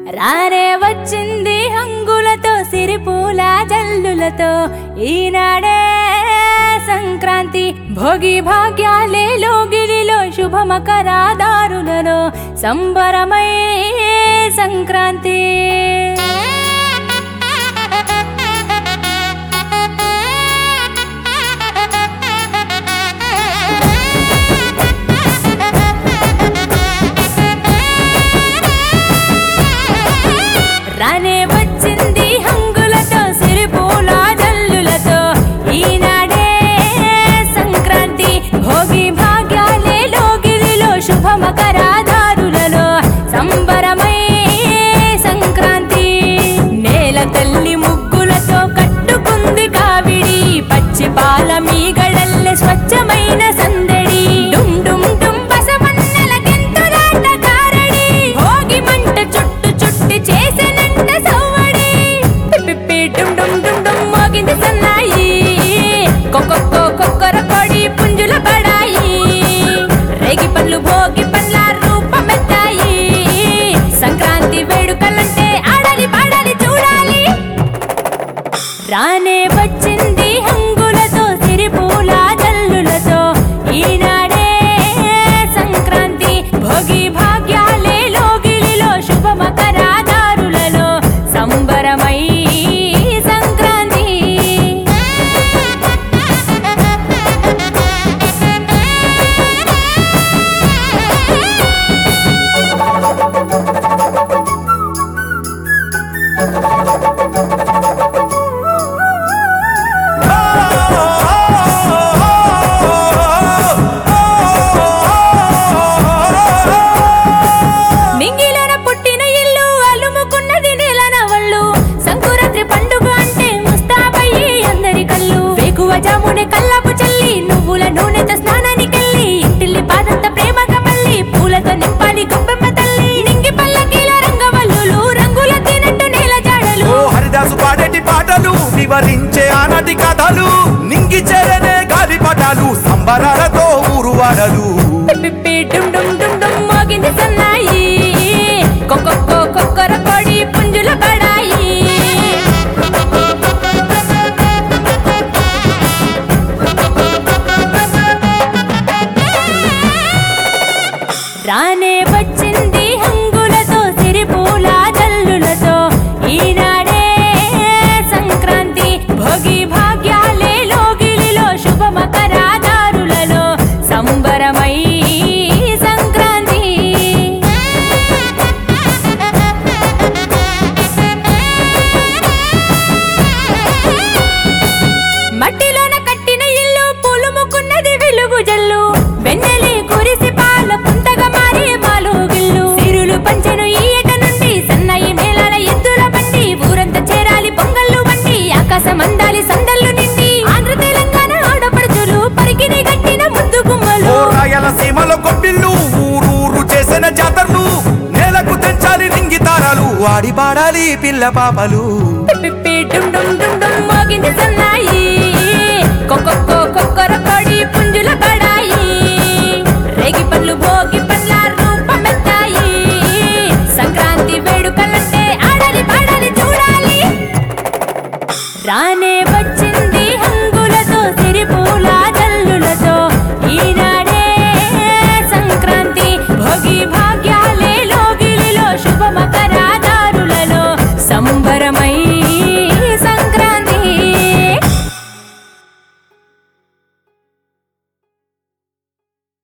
రానే వచ్చింది హంగులతో సిరిపూల జల్లులతో ఈనాడే సంక్రాంతి భోగి భాగ్యాలే లోగిలిలో శుభమకరాదారులలో సంబరమై సంక్రాంతి రానే వచ్చింది హంగులతో సిరిపూల జల్లులతో ఈనాడే సంక్రాంతి భోగి భాగ్యాలే లోగిలిలో శుభమకరాదారులలో సంబరమై సంక్రాంతి నేల తల్లి ముగ్గులతో కట్టుకుంది కావిడి పచ్చి పాల మీగడల్లె స్వచ్ఛమైన సందడి డుమ్ డుమ్ డుమ్ బసవన్నెల గెంతులాట కారడి భోగి మంట చుట్టు చుట్టి చేసినంత సవ్వడి పిప్పి డుమ్ డుమ్ డుమ్ డుమ్ మోగింది సన్నాయి కొక్కొక్కో కొక్కర కొడి పుంజుల బడాయి రేగి పండ్లు భోగి పండ్ల రూపమెత్తాయి సంక్రాంతి వేడుకలంటే ఆడాలి పాడాలి చూడాలి రానే వచ్చింది హంగులతో సిరిపూల జల్లులతో ఈనాడే సంక్రాంతి భోగి భాగ్యాలే లోగిలిలో శుభమకరాదారులలో సంబరమై సంక్రాంతి మింగిలన పుట్టిన ఇల్లు అలుముకున్నది నేలన వళ్ళు సంకురాత్రి పండుగ అంటే ముస్తాబయ్యి అందరి కళ్ళు వేకువ జామునే కల్లాపు చల్లి నువ్వుల నూనెతో స్నానానికెళ్ళి ఇంటిల్లి పాదంత ప్రేమగా మళ్ళీ పూలతో నింపాలి గొప్పెమ్మ తల్లి నింగి పల్లకీల రంగవల్లులు రంగుల తినట్టు నేల జాడలు ఓ హరిదాసు పాడేటి పాటలు వివరించే ఆనాటి కథలు నింగి చెరనే గాలి పటాలు సంబరాలతో ఊరు వాడలు పిప్పి డుమ్ డుమ్ డుమ్ డుమ్ మోగింది సన్నాయి కొక్కొక్కో కొక్కర కొడి పుంజుల బడాయి రానే వచ్చింది హంగులతో సిరిపూల జల్లులతో ఈనాడే సంక్రాంతి భోగి భాగ్యాలే లోగిలిలో శుభమకరాదారులలో సంబరమై సంక్రాంతి మట్టిలోన కట్టిన ఇల్లు పులుముకున్నది వెలుగు జల్లు వెన్నెలే కురిసి పాల పుంతగా మారి మాలు గిల్లు సిరులు పంచెను ఈ ఏట నుండి సన్నాయి మేళాల ఎద్దుల బండి ఊరంతా చేరాలి పొంగళ్ళు బండి ఆకాశం అందాలి సందళ్ళు నిండి ఆంధ్ర తెలంగాణ ఆడపడుచులు పరికిని కట్టిన ముద్దు ఓ గుమ్మలు రాయల సీమలో కొబ్బిళ్ళు ఊరూరు చేసిన జాతరలు నేలకు తెంచాలి నింగి తారాలు ఆడి పాడాలి పిల్ల పాపలు పిప్పి డుమ్ డుమ్ డుమ్ డుమ్ మోగింది సన్నాయి కొక్కొక్కో